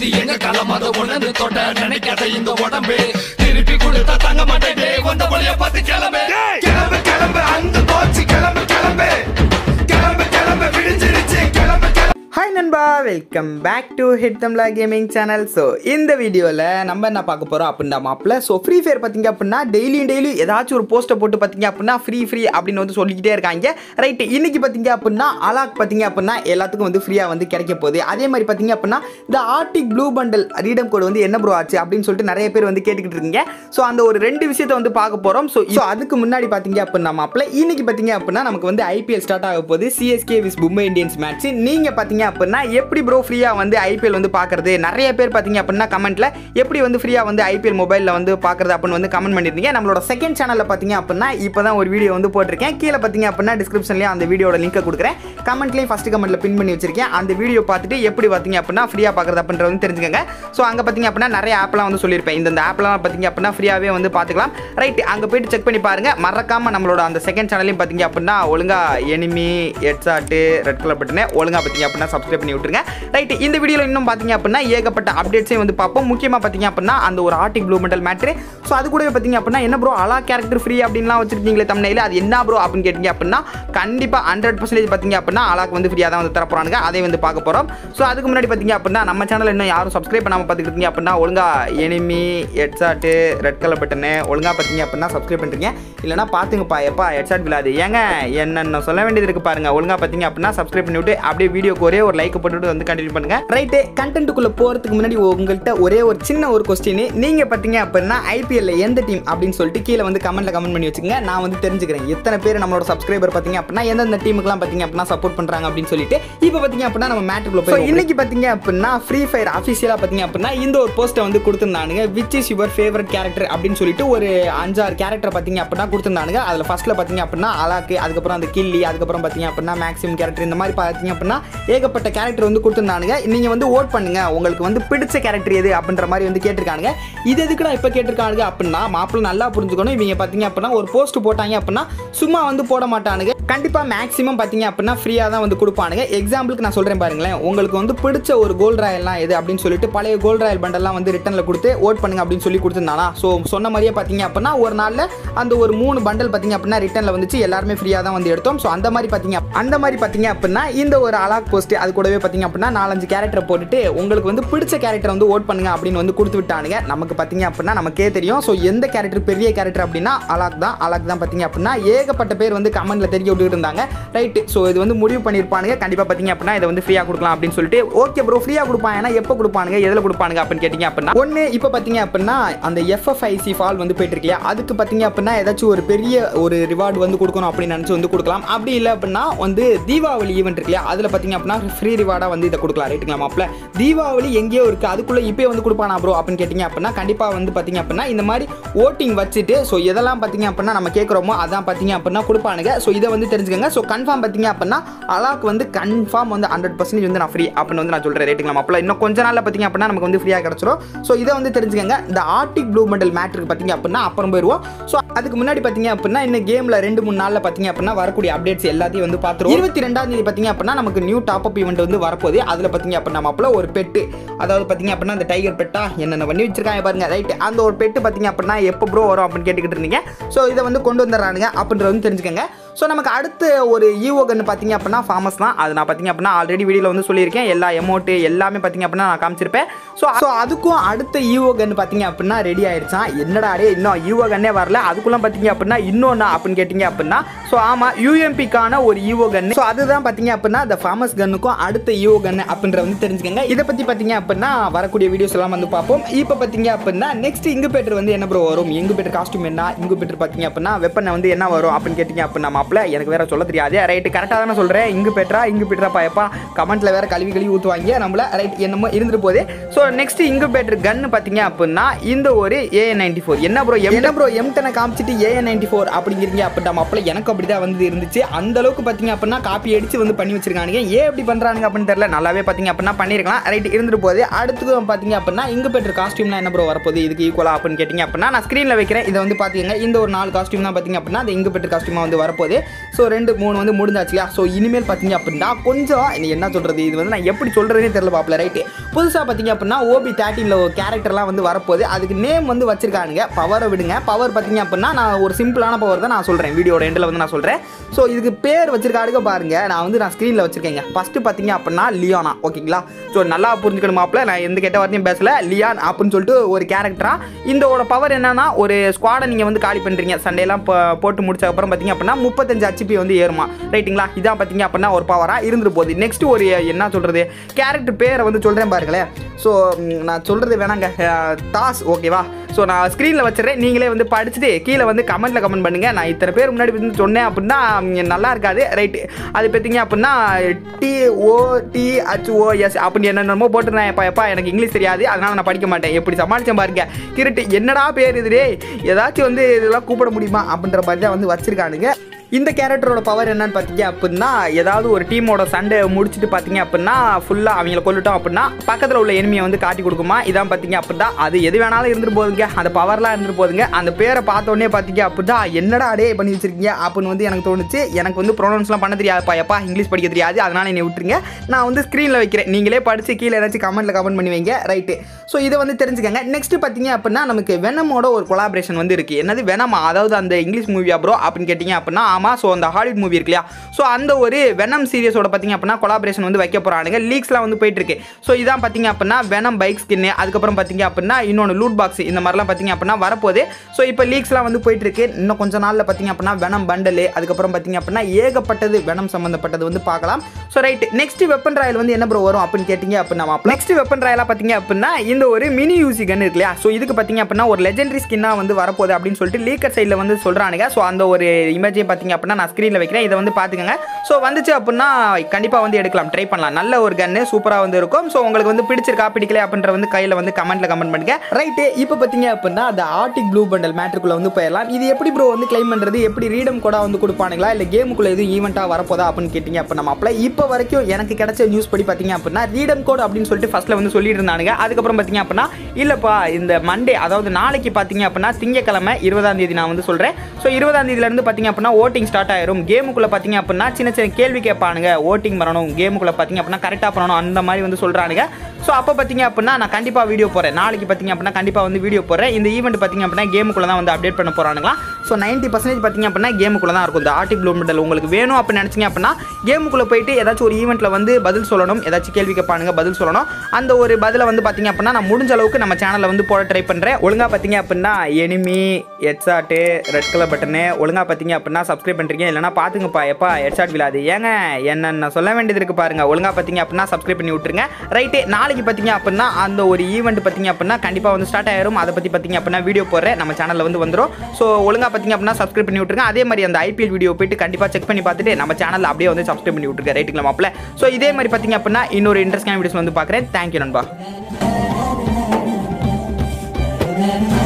இது எங்க காலம் அதை ஒண்ணு தொட்ட நினைக்காத இந்த உடம்பு திருப்பி கொடுத்தா தங்க மாட்டேன் வந்த வழிய பார்த்து கிளம்பு கிளம்பு கிளம்பு அந்த போச்சு கிளம்பு கிளம்பு கிளம்பு கிளம்பு விடிஞ்சிருச்சு கிளம்பு கிளம்பு ஹாய் நண்பா வெல்கம் பேக் டு ஹிட் தமிழா கேமிங் சேனல் ஸோ இந்த வீடியோவில் நம்ம என்ன பார்க்க போகிறோம் அப்படின்னா மாப்பிள்ள ஸோ ஃப்ரீ ஃபயர் பார்த்தீங்க அப்படின்னா டெய்லியும் டெய்லி ஏதாச்சும் ஒரு போஸ்ட்டை போட்டு பார்த்தீங்க அப்படின்னா ஃப்ரீ ஃப்ரீ அப்படின்னு வந்து சொல்லிக்கிட்டே இருக்காங்க ரைட்டு இன்னைக்கு பார்த்தீங்க அப்படின்னா அலாக் பார்த்தீங்க அப்படின்னா எல்லாத்துக்கும் வந்து ஃப்ரீயாக வந்து கிடைக்க போகுது அதே மாதிரி பார்த்தீங்க அப்படின்னா இந்த Arctic blue bundle redeem code வந்து என்ன ப்ரோ ஆச்சு அப்படின்னு சொல்லிட்டு நிறைய பேர் வந்து கேட்டுக்கிட்டு இருக்கீங்க ஸோ அந்த ஒரு ரெண்டு விஷயத்தை வந்து பார்க்க போகிறோம் ஸோ ஸோ அதுக்கு முன்னாடி பார்த்தீங்க அப்படின்னா மாப்பிள்ள இன்னைக்கு பார்த்தீங்க அப்படின்னா நமக்கு வந்து ஐபிஎல் ஸ்டார்ட் ஆக போகுது CSK vs Mumbai Indians match நீங்கள் பார்த்தீங்க அப்படின்னா எப்படி ப்ரோ ஃப்ரீயாக வந்து ஐபிஎல் வந்து பார்க்குறது நிறைய பேர் பார்த்தீங்க அப்படின்னா கமெண்ட்டில் எப்படி வந்து ஃப்ரீயாக வந்து ஐபிஎல் மொபைலில் வந்து பார்க்குறது அப்படின்னு வந்து கமெண்ட் பண்ணியிருந்தீங்க நம்மளோட செகண்ட் சேனலில் பார்த்தீங்க அப்படின்னா இப்போ தான் ஒரு வீடியோ வந்து போட்டிருக்கேன் கீழே பார்த்தீங்க அப்படின்னா டிஸ்கிரிப்ஷன்லேயும் அந்த வீடியோட லிங்கை கொடுக்குறேன் கமெண்ட்லேயும் ஃபஸ்ட் கமெண்ட்டில் பின் பண்ணி வச்சிருக்கேன் அந்த வீடியோ பார்த்துட்டு எப்படி பார்த்தீங்க அப்படின்னா ஃப்ரீயாக பார்க்குறது அப்படின்றது வந்து தெரிஞ்சுக்கங்க ஸோ அங்கே பார்த்தீங்க அப்படின்னா நிறைய ஆப்லாம் வந்து சொல்லியிருப்பேன் இந்த ஆப்லாம் பார்த்தீங்க அப்படின்னா ஃப்ரீயாகவே வந்து பார்த்துக்கலாம் ரைட் அங்கே போயிட்டு செக் பண்ணி பாருங்க மறக்காம நம்மளோட அந்த செகண்ட் சேனலையும் பார்த்தீங்க அப்படின்னா ஒழுங்கா எனிமி ஹெட்சாட்டு ரெட் கலர் பட்டனே ஒழுங்கா பார்த்தீங்க அப்படின்னா சப்ஸ்கிரைப் பண்ணி விட்டுருங்க ரைட் இந்த வீடியோவில் இன்னும் பார்த்தீங்க அப்படின்னா ஏகப்பட்ட அப்டேட்ஸையும் வந்து பார்ப்போம் முக்கியமாக பார்த்தீங்க அப்படின்னா அந்த ஒரு ஆர்டிக் ப்ளூ மெண்டல் மேட்ரு ஸோ அது கூடவே பார்த்தீங்க அப்படின்னா என்ன ப்ரோ அலா கேரக்டர் ஃப்ரீ அப்படின்லாம் வச்சிருக்கீங்களே தமிழில் அது என்ன ப்ரோ அப்படின்னு கேட்டிங்க அப்படின்னா கண்டிப்பாக ஹண்ட்ரட் பர்சன்டேஜ் பார்த்தீங்க அப்படின்னா அலாக்கு வந்து ஃப்ரீயாக தான் வந்து தர போகிறாங்க அதை வந்து பார்க்க போகிறோம் ஸோ அதுக்கு முன்னாடி பார்த்தீங்க அப்படின்னா நம்ம சேனல் இன்னும் யாரும் சப்ஸ்கிரைப் பண்ணாமல் பார்த்துக்கிட்டு இருக்கீங்க அப்படின்னா ஒழுங்கா enemy headshot red colour button ஒழுங்கா பார்த்தீங்க அப்படின்னா சப்ஸ்கிரைப் பண்ணுறீங்க இல்லைனா பார்த்துங்கப்பா எப்பா ஹெட்சாட் விழாது ஏங்க என்னென்ன சொல்ல வேண்டியது இருக்கு பாருங்க ஒழுங்கா பார்த்தீங்க அப்படின்னா சப்ஸ்கிரைப் பண்ணிவிட்டு அப்படியே வீடியோக்கு ஒரே ஒரு லைக் போட்டுவிட்டு வந்து கண்டினியூ பண்ணுங்க ரைட்டு கண்டென்ட்டுக்குள்ளே போகிறதுக்கு முன்னாடி உங்கள்கிட்ட ஒரே ஒரு சின்ன ஒரு கொஸ்டின் நீங்கள் பார்த்தீங்க அப்படின்னா ஐபிஎல்ல எந்த டீம் அப்படின்னு சொல்லிட்டு கீழே வந்து கமெண்ட்ல கமெண்ட் பண்ணி வச்சுங்க நான் வந்து தெரிஞ்சுக்கிறேன் எத்தனை பேர் நம்மளோட சப்ஸ்கிரைபர் பார்த்தீங்க அப்படின்னா எந்தெந்த டீமுக்குலாம் பார்த்தீங்க அப்படின்னா சப்போர்ட் பண்ணுறாங்க அப்படின்னு சொல்லிட்டு இப்போ பார்த்தீங்க அப்படின்னா நம்ம மேட்டுக்குள்ள போய் இன்னைக்கு பார்த்தீங்க அப்படின்னா ஃப்ரீ ஃபயர் அஃபிஷியலாக பார்த்தீங்க அப்படின்னா இந்த ஒரு போஸ்ட்டை வந்து கொடுத்துருந்தானுங்க which is your favourite character அப்படின்னு சொல்லிட்டு ஒரு அஞ்சாறு கேரக்டர் பார்த்தீங்க அப்படின்னா கொடுத்துருந்தானுங்க அதில் ஃபர்ஸ்ட்ல பார்த்தீங்க அப்படின்னா அலாக்கு அதுக்கப்புறம் அந்த கில்லி அதுக்கப்புறம் பார்த்தீங்க அப்படின்னா மேக்ஸிமம் கேரக்டர் இந்த மாதிரி பார்த்தீங்க அப்படின்னா ஏகப்பட்ட கேரக்டர் வந்து கொடுத்துருந்தானுங்க நீங்கள் வந்து ஓட் பண்ணுங்க உங்களுக்கு வந்து பிடிச்ச கேரக்டர் எது அப்படின்ற மாதிரி வந்து கேட்டிருக்கானுங்க இது எதுக்குடா இப்போ கேட்டிருக்கானுங்க அப்படின்னா மாப்பிள்ளை நல்லா புரிஞ்சுக்கணும் இவங்க பார்த்தீங்க அப்படின்னா ஒரு போஸ்ட் போட்டாங்க அப்படின்னா சும்மா வந்து போட மாட்டானுங்க கண்டிப்பாக மேக்ஸிமம் பார்த்தீங்க அப்படின்னா ஃப்ரீயாக தான் வந்து கொடுப்பானுங்க எக்ஸாம்பிளுக்கு நான் சொல்கிறேன் பாருங்களேன் உங்களுக்கு வந்து பிடிச்ச ஒரு கோல்ட் ராயல்லாம் எது அப்படின்னு சொல்லிட்டு பழைய கோல்ட் ராயல் பண்டெல்லாம் வந்து ரிட்டனில் கொடுத்து ஓட் பண்ணுங்க அப்படின்னு சொல்லி கொடுத்துருந்தானா ஸோ சொன்ன மாதிரியே பார்த்தீங்க அப்படின்னா ஒரு நாளில் அந்த ஒரு மூணு பண்டல் பார்த்தீங்க அப்படின்னா ரிட்டனில் வந்துச்சு எல்லாருமே ஃப்ரீயாக தான் வந்து எடுத்தோம் ஸோ அந்த மாதிரி பார்த்தீங்க அந்த மாதிரி பார்த்தீங்க அப்படின்னா இந்த ஒரு அலாக் போஸ்ட் அது கூடவே பார்த்தீங்க அப்படின்னா நாலஞ்சு கேரக்டர் போட்டுட்டு உங்களுக்கு வந்து பிடிச்ச கேரக்டர் வந்து ஓட் பண்ணுங்க அப்படின்னு வந்து கொடுத்து விட்டானுங்க நமக்கு பார்த்தீங்க அப்படின்னா நமக்கே தெரியும் ஸோ எந்த கேரக்டர் பெரிய கேரக்டர் அப்படின்னா அலாக் தான் அலாக் தான் பார்த்தீங்க அப்படின்னா ஏகப்பட்ட பேர் வந்து கமெண்ட்ல தெரிய விட்டுட்டு இருந்தாங்க ரைட்டு ஸோ இது வந்து முடிவு பண்ணியிருப்பானுங்க கண்டிப்பாக பார்த்தீங்க அப்படின்னா இதை வந்து ஃப்ரீயாக கொடுக்கலாம் அப்படின்னு சொல்லிட்டு ஓகே ப்ரோ ஃப்ரீயாக கொடுப்பாங்க ஏன்னா எப்போ கொடுப்பானுங்க எதில் கொடுப்பானுங்க அப்படின்னு கேட்டிங்க அப்படின்னா ஒன்று இப்போ பார்த்தீங்க அப்படின்னா அந்த எஃப்எஃப்ஐசி ஃபால் வந்து போயிட்டு இருக்கியா அதுக்கு பார்த்தீங்க அப்படின்னா ஏதாச்சும் ஒரு பெரிய ஒரு ரிவார்டு வந்து கொடுக்கணும் அப்படின்னு நினச்சி வந்து கொடுக்கலாம் அப்படி இல்லை அப்படின்னா வந்து தீபாவளி ஈவெண்ட் இருக்கு இல்லையா அதில் பார்த்தீங்க அப்படின்னா ஃப்ரீ ரிவார்டாக வந்து இதை கொடுக்கலாம் ரைட்டுங்களா மாப்பிள்ள தீபாவளி எங்கேயோ இருக்குது அதுக்குள்ளே இப்போயே வந்து கொடுப்பானா ப்ரோ அப்படின்னு கேட்டிங்க அப்படின்னா கண்டிப்பாக வந்து பார்த்தீங்க அப்படின்னா இந்த மாதிரி ஓட்டிங் வச்சுட்டு ஸோ எதெல்லாம் பார்த்தீங்க அப்படின்னா நம்ம கேட்குறோமோ அதான் பார்த்தீங்க அப்படின்னா கொடுப்பானுங்க ஸோ இதை வந்து தெரிஞ்சுக்கங்க ஸோ கன்ஃபார்ம் பார்த்தீங்க அப்படின்னா அலாக் வந்து கன்ஃபார்ம் வந்து ஹண்ட்ரட் பர்சன்டேஜ் வந்து நான் ஃப்ரீ அப்படின்னு வந்து நான் சொல்கிறேன் ரேட்டுங்களா மாப்பிள்ள இன்னும் கொஞ்ச நாளில் பார்த்தீங்க அப்படின்னா நமக்கு வந்து ஃப்ரீயாக கிடச்சிரும் ஸோ இதை வந்து தெரிஞ்சுக்கங்க இந்த ஆர்டிக் ப்ளூ மெண்டல் மேட்ருக்கு பார்த்தீங்க அப்படின்னா அப்புறம் போயிடுவோம் ஸோ அதுக்கு முன்னாடி பார்த்தீங்க அப்படின்னா இந்த கேமில் ரெண்டு மூணு நாளில் பார்த்தீங்க அப்படின்னா வரக்கூடிய அப்டேட்ஸ் எல்லாத்தையும் வந்து பார்த்துருவோம் இருபத்தி ரெண்டாம் தேதி பார்த்தீங்க அப்படின்னா நமக்கு நியூ டாப் அப் ஈவெண்ட் வந்து வரப்போகுது அதில் பார்த்தீங்க அப்படின்னா மாப்பிள்ள ஒரு பெட்டு அதாவது பார்த்தீங்க அப்படின்னா அந்த டைகர் பெட்டா என்னென்ன பண்ணி வச்சிருக்காங்க பாருங்க ரைட் அந்த ஒரு பெட்டு பார்த்தீங்க அப்படின்னா எப்போ ப்ரோ வரும் அப்படின்னு கேட்டுக்கிட்டு இருந்தீங்க ஸோ இதை வந்து கொண்டு வந்துடுறானுங்க அப்படின்றது வந்து தெரிஞ்சுக்கங்க ஸோ நமக்கு அடுத்த ஒரு ஈவோ கன்று பார்த்தீங்க அப்படின்னா ஃபார்மஸ் தான் அது நான் பார்த்தீங்க அப்படின்னா ஆல்ரெடி வீடியோவில் வந்து சொல்லியிருக்கேன் எல்லா எமௌண்ட்டு எல்லாமே பார்த்தீங்க அப்படின்னா நான் காமிச்சிருப்பேன் ஸோ ஸோ அதுக்கும் அடுத்த ஈவோ கன்று பார்த்தீங்க அப்படின்னா ரெடி ஆயிடுச்சான் என்னடா டே இன்னும் ஈவோ கன்னே வரல அதுக்குள்ள பார்த்தீங்க அப்படின்னா இன்னொன்று அப்படின்னு கேட்டிங்க அப்படின்னா ஸோ ஆமாம் யூஎம்பிக்கான ஒரு ஈவோ கன்று ஸோ அதுதான் பார்த்தீங்க அப்படின்னா இந்த ஃபார்மஸ் கன்னுக்கும் அடுத்த ஈவோ கன்று அப்படின்ற வந்து தெரிஞ்சுக்கங்க இதை பற்றி பார்த்தீங்க அப்படின்னா வரக்கூடிய வீடியோஸ் எல்லாம் வந்து பார்ப்போம் இப்போ பார்த்தீங்க அப்படின்னா நெக்ஸ்ட் இங்கு பேட்டர் வந்து என்ன ப்ரோ வரும் இங்கு பேட்டர் காஸ்டியூம் என்ன இங்கு பேட்டர் பார்த்தீங்க அப்படின்னா வெப்பனை வந்து என்ன வரும் அப்படின்னு கேட்டிங்க அப்படின்னா மாப்பிள்ள எனக்கு வேற சொல்ல தெரியாது ரைட்டு கரெக்டாக தானே சொல்கிறேன் இங்கு பெற்றா இங்கு பெற்றா பாயப்பா கமெண்ட்ல வேற கழுவி கழுவி ஊற்றுவாங்க நம்மள ரைட் என்னமோ இருந்துட்டு போகுது ஸோ நெக்ஸ்ட் இங்கு பேட்டர் கன்னு பார்த்தீங்க அப்படின்னா இந்த ஒரு ஏ நைன்டி ஃபோர் என்ன ப்ரோ என்ன ப்ரோ எம் டெனை காமிச்சிட்டு ஏஎன் நைன்டி ஃபோர் அப்படிங்கிறீங்க அப்படின்ற மாப்பிள்ள எனக்கு அப்படி தான் வந்து இருந்துச்சு அந்த அளவுக்கு பார்த்தீங்க அப்படின்னா காப்பி அடிச்சு வந்து பண்ணி வச்சிருக்கானுங்க ஏன் எப்படி பண்ணுறானுங்க அப்படின்னு தெரியல நல்லாவே பார்த்தீங்க அப்படின்னா பண்ணியிருக்கலாம் ரைட் இருந்துட்டு போகுது அடுத்தது பார்த்தீங்க அப்படின்னா இங்கே பெற்ற காஸ்டியூம்லாம் என்ன ப்ரோ வரப்போகுது இதுக்கு ஈக்குவலாக அப்படின்னு கேட்டிங்க அப்படின்னா நான் ஸ்க்ரீனில் வைக்கிறேன் இதை வந்து பார்த்தீங்க இந்த ஒரு நாலு காஸ்டியூம் தான் பார்த்தீங்க அப்படின்னா அது இங்கே பெற்ற காஸ்டியூமாக வந்து வரப்போகுது ஸோ ரெண்டு மூணு வந்து முடிஞ்சாச்சு இல்லையா ஸோ இனிமேல் பார்த்தீங்க அப்படின்னா கொஞ்சம் இது என்ன சொல்கிறது இது வந்து நான் எப்படி சொல்கிறதே தெரியல பாப்பில் ரைட்டு புதுசாக பார்த்தீங்க அப்படின்னா ஓபி தேர்ட்டினில் ஒரு கேரக்டர்லாம் வந்து வரப்போகுது அதுக்கு நேம் வந்து வச்சிருக்கானுங்க பவரை விடுங்க பவர் பார்த்தீங்க அப்படின்னா நான் ஒரு சிம்பிளான பவர் தான் நான் சொல்கிறேன் வீடியோட எண்டில் வந்து நான் சொல்கிறேன் ஸோ இதுக்கு பேர் வச்சிருக்காருங்க பாருங்க நான் வந்து நான் ஸ்க்ரீனில் வச்சிருக்கேங்க ஃபஸ்ட்டு பார்த்தீங்க அப்படின்னா லியோனா ஓகேங்களா ஸோ நல்லா புரிஞ்சுக்கணும் மாப்பிள்ள நான் எந்த கெட்ட வார்த்தையும் பேசல லியான் அப்படின்னு சொல்லிட்டு ஒரு கேரக்டரா இந்தோட பவர் என்னன்னா ஒரு ஸ்குவாடை நீங்கள் வந்து காலி பண்ணுறீங்க சண்டையெல்லாம் போ- போட்டு முடிச்ச அப்புறம் பார்த்தீங்க அப்படின்னா முப்பத்தஞ்சு ஹெச்பி வந்து ஏறுமா ரைட்டுங்களா இதான் பார்த்தீங்க அப்படின்னா ஒரு பவராக இருந்துட்டு போகுது நெக்ஸ்ட் ஒரு என்ன சொல்கிறது கேரக்டர் பேரை வந்து சொல்கிறேன் பாருங்களேன் ஸோ நான் சொல்கிறது வேணாங்க அஹ், தாஸ் ஓகேவா ஸோ நான் ஸ்க்ரீனில் வச்சுறேன் நீங்களே வந்து படிச்சுட்டு கீழே வந்து கமெண்ட்டில் கமெண்ட் பண்ணுங்கள் நான் இத்தனை பேர் முன்னாடி வந்து சொன்னேன் அப்படின்னா ம், நல்லா இருக்காது ரைட்டு அது பார்த்தீங்க அப்படின்னா T O T H O S அப்படின்னு என்னென்னமோ போட்டுருந்தேன் எப்பா எப்பா எனக்கு இங்கிலீஷ் தெரியாது அதனால் நான் படிக்க மாட்டேன் எப்படி சமாளிச்சேன் பாருங்க கிருட்டு என்னடா பேர் இது டேய் ஏதாச்சும் வந்து இதெல்லாம் கூப்பிட முடியுமா அப்படின்ற மாதிரி தான் வந்து வச்சிருக்கானுங்க இந்த கேரக்டரோட பவர் என்னன்னு பார்த்தீங்க அப்படின்னா ஏதாவது ஒரு டீமோட சண்டை முடிச்சுட்டு பார்த்தீங்க அப்படின்னா ஃபுல்லாக அவங்கள கொல்லிட்டோம் அப்படின்னா பக்கத்தில் உள்ள எனிமியை வந்து காட்டி கொடுக்குமா இதான் பார்த்தீங்க அப்படின்னா அது எது வேணாலும் இருந்துட்டு போகுதுங்க அந்த பவர்லாம் இருந்துட்டு போகுதுங்க அந்த பேரை பார்த்த உடனே பார்த்தீங்க அப்படின்னா என்னடா அடே பண்ணி வச்சிருக்கீங்க அப்படின்னு வந்து எனக்கு தோணுச்சு எனக்கு வந்து ப்ரொனவுன்ஸ்லாம் பண்ண தெரியாதுப்பா எப்பா இங்கிலீஷ் படிக்க தெரியாது அதனால என்னை விட்டுருங்க நான் வந்து ஸ்க்ரீனில் வைக்கிறேன் நீங்களே படித்து கீழே ஏதாச்சும் கமெண்ட்டில் கமெண்ட் பண்ணி வைங்க ரைட்டு ஸோ இதை வந்து தெரிஞ்சுக்கங்க நெக்ஸ்ட் பார்த்தீங்க அப்படின்னா நமக்கு வெனமோட ஒரு கொலாபரேஷன் வந்து இருக்குது என்னது வெனமா அதாவது அந்த இங்கிலீஷ் மூவியா ப்ரோ அப்படின்னு கேட்டிங்க அப்படின்னா ஆமாம் ஸோ அந்த ஹாலிவுட் மூவி இருக்கு இல்லையா ஸோ அந்த ஒரு வெனம் சீரியஸோட பார்த்தீங்க அப்படின்னா கொலாபரேஷன் வந்து வைக்க போகிறானுங்க லீக்ஸ்லாம் வந்து போயிட்டு இருக்கு ஸோ இதான் பார்த்தீங்க அப்படின்னா வெனம் பைக் ஸ்கின்னு அதுக்கப்புறம் பார்த்தீங்க அப்படின்னா இன்னொன்று லூட் பாக்ஸ் இந்த மாதிரிலாம் பார்த்தீங்க அப்படின்னா வரப்போகுது ஸோ இப்போ லீக்ஸ்லாம் வந்து போயிட்டு இருக்கு இன்னும் கொஞ்ச நாளில் பார்த்தீங்க அப்படின்னா வெனம் பண்டலு அதுக்கப்புறம் பார்த்தீங்க அப்படின்னா ஏகப்பட்டது வெனம் சம்மந்தப்பட்டது வந்து பார்க்கலாம் so right next weapon royal வந்து என்ன ப்ரோ வரும் அப்படின்னு கேட்டிங்க அப்படின்னா நெக்ஸ்ட் வெப்பன் ராயலாக பார்த்தீங்க அப்படின்னா இந்த ஒரு மினி யூசி கன் இருக்கு இல்லையா ஸோ இதுக்கு பார்த்தீங்க அப்படின்னா ஒரு லெஜெண்டரி ஸ்கின்னாக வந்து வரப்போகுது அப்படின்னு சொல்லிட்டு லீக்கர் சைடில் வந்து சொல்கிறானுங்க ஸோ அந்த ஒரு இமேஜை பார்த்தீங்க அப்படின்னா நான் ஸ்க்ரீனில் வைக்கிறேன் இதை வந்து பார்த்துக்கங்க ஸோ வந்துச்சு அப்படின்னா கண்டிப்பாக வந்து எடுக்கலாம் ட்ரை பண்ணலாம் நல்ல ஒரு கன்னு சூப்பராக வந்து இருக்கும் ஸோ உங்களுக்கு வந்து பிடிச்சிருக்கா பிடிக்கல அப்படின்ற வந்து கையில் வந்து கமெண்ட்டில் கமெண்ட் பண்ணுங்க ரைட்டு இப்போ பார்த்தீங்க அப்படின்னா அந்த ஆர்டிக் ப்ளூ பண்டல் மேட்ருக்குள்ளே வந்து போயிடலாம் இது எப்படி ப்ரோ வந்து கிளைம் பண்ணுறது எப்படி ரீடம் கூட வந்து கொடுப்பானுங்களா இல்லை கேமுக்குள்ளே எதுவும் ஈவெண்ட்டாக வரப்போதா அப்படின்னு கேட்டிங்க அப்போ நம்ம அப்பல இப்போ வரைக்கும் எனக்கு கிடைச்ச நியூஸ் படி பார்த்தீங்க அப்படின்னா ரீடம் கோட் அப்படின்னு சொல்லிட்டு ஃபர்ஸ்ட்ல வந்து சொல்லிட்டு இருந்தானுங்க அதுக்கப்புறம் பார்த்தீங்க அப்படின்னா இல்லைப்பா இந்த மண்டே அதாவது நாளைக்கு பார்த்தீங்க அப்படின்னா திங்கக்கிழமை இருபதாம் தேதி நான் வந்து சொல்கிறேன் ஸோ இருபதாம் தேதியிலேருந்து பார்த்தீங்க அப்படின்னா ஓட்டிங் ஸ்டார்ட் ஆயிரும் கேமுக்குள்ளே பார்த்தீங்க அப்படின்னா சின்ன சின்ன கேள்வி கேட்பானுங்க ஓட்டிங் பண்ணணும் கேமுக்குள்ளே பார்த்தீங்க அப்படின்னா கரெக்டாக பண்ணணும் அந்த மாதிரி வந்து சொல்கிறானுங்க ஸோ அப்போ பார்த்தீங்க அப்படின்னா நான் கண்டிப்பாக வீடியோ போடுறேன் நாளைக்கு பார்த்தீங்க அப்படின்னா கண்டிப்பாக வந்து வீடியோ போடுறேன் இந்த ஈவெண்ட் பார்த்தீங்க அப்படின்னா கேமுக்குள்ளே தான் வந்து அப்டேட் பண்ண போகிறானுங்களா ஸோ நைன்ட்டி பர்சன்டேஜ் பார்த்தீங்க அப்படின்னா கேமுக்குள்ளே தான் இருக்கும் இந்த ஆர்டிக் ப்ளூ மெடல் உங்களுக்கு வேணும் அப்படின்னு நினச்சிங்க அப்படின்னா கேமுக்குள்ளே போயிட்டு ஏதாச்சும் ஒரு ஈவெண்ட்டில் வந்து பதில் சொல்லணும் ஏதாச்சும் கேள்வி கேட்பானுங்க பதில் சொல்லணும் அந்த ஒரு பதிலை வந்து பார்த்தீங்க அப்படின்னா நான் முடிஞ்ச அளவுக்கு நம்ம சேனலில் வந்து போட ட்ரை பண்ணுறேன் ஒழுங்காக பார்த்தீங்க அப்படின்னா enemy headshot red colour button ஒழுங்காக பார்த்தீங்க அப்படின்னா சப்ஸ்கிரைப் பண்ணுறீங்க இல்லைனா பார்த்துங்கப்பா எப்பா ஹெட்ஷாட் விழாது ஏங்க என்னென்ன சொல்ல வேண்டியது இருக்கு பாருங்க ஒழுங்காக பார்த்தீங்க அப்படின்னா சப்ஸ்கிரைப் பண்ணி விட்டுருங்க ரைட்டு நாளைக்கு பார்த்தீங்க அப்படின்னா அந்த ஒரு ஈவெண்ட் பார்த்தீங்க அப்படின்னா கண்டிப்பாக வந்து ஸ்டார்ட் ஆயிரும் அதை பற்றி பார்த்தீங்க அப்படின்னா வீடியோ போடுறேன் நம்ம சேனலில் வந்து வந்துடும் ஸோ ஒழுங்காக பார்த்தீங்க அப்படின்னா சப்ஸ்கிரைப் பண்ணி விட்டுருங்க அதே மாதிரி அந்த ஐபிஎல் வீடியோ போயிட்டு கண்டிப்பாக செக் பண்ணி பார்த்துட்டு நம்ம சேனலில் அப்படியே வந்து சப்ஸ்கிரைப் பண்ணி விட்டுருங்க ரைட்டுங்களா மாப்பிள்ள ஸோ இதே மாதிரி பார்த்தீங்க அப்படின்னா இன்னொரு இன்ட்ரெஸ்டான வீடியோஸ் வந்து பார்க்குறேன் தேங்க்யூ நண்பா